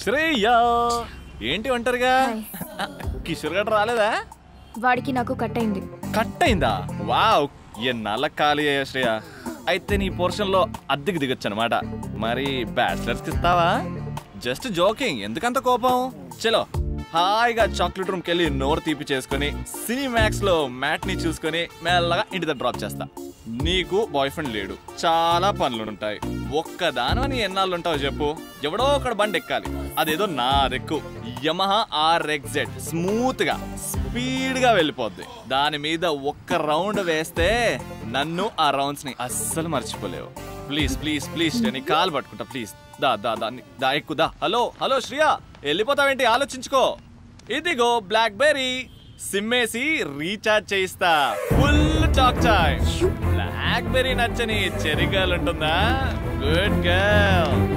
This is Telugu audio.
శ్రేయ ఏంటి ఒంటరిగా కిషోర్ గడ్ రాలేదా వాడికి నాకు కట్ అయింది కట్ అయిందా వావ్ ఎన్నాళ్ళ ఖాళీ అయ్యా శ్రేయ అయితే నీ పోర్షన్ లో అద్దెకి దిగొచ్చు అనమాట మరి బ్యాచిలర్స్ కి ఇస్తావా జస్ట్ జోకింగ్ ఎందుకంత కోపం చలో హాయిగా చాక్లెట్ రూమ్కి వెళ్ళి నోరు తీపి చేసుకొని సినిమాక్స్ లో మ్యాట్ ని చూసుకొని మెల్లగా ఇంటి దగ్గర డ్రాప్ చేస్తా నీకు బాయ్ ఫ్రెండ్ లేడు చాలా పనులు ఉంటాయి ఒక్కదానని ఎన్నాళ్ళు ఉంటావు చెప్పు ఎవడో ఒకడు బండి ఎక్కాలి అదేదో నా రెక్కు యమహా ఆర్ ఎక్జెడ్ స్మూత్ గా స్పీడ్ గా వెళ్ళిపోద్ది దాని మీద ఒక్క రౌండ్ వేస్తే నన్ను ఆ రౌండ్స్ ని అస్సలు మర్చిపోలేవు ప్లీజ్ ప్లీజ్ ప్లీజ్ నీ కాల్ పట్టుకుంటా ప్లీజ్ దా దా దా ని- దా ఎక్కు దా హలో హలో శ్రియా వెళ్ళిపోతావేంటి ఆలోచించుకో ఇదిగో బ్లాక్ బెర్రీ సిమ్మేసి రీఛార్జ్ చేయిస్తా ఫుల్ టాక్ చాయ్ బ్లాక్ బెర్రీ నచ్చని చెరి గర్ల్ ఉంటుందా గుడ్ గర్ల్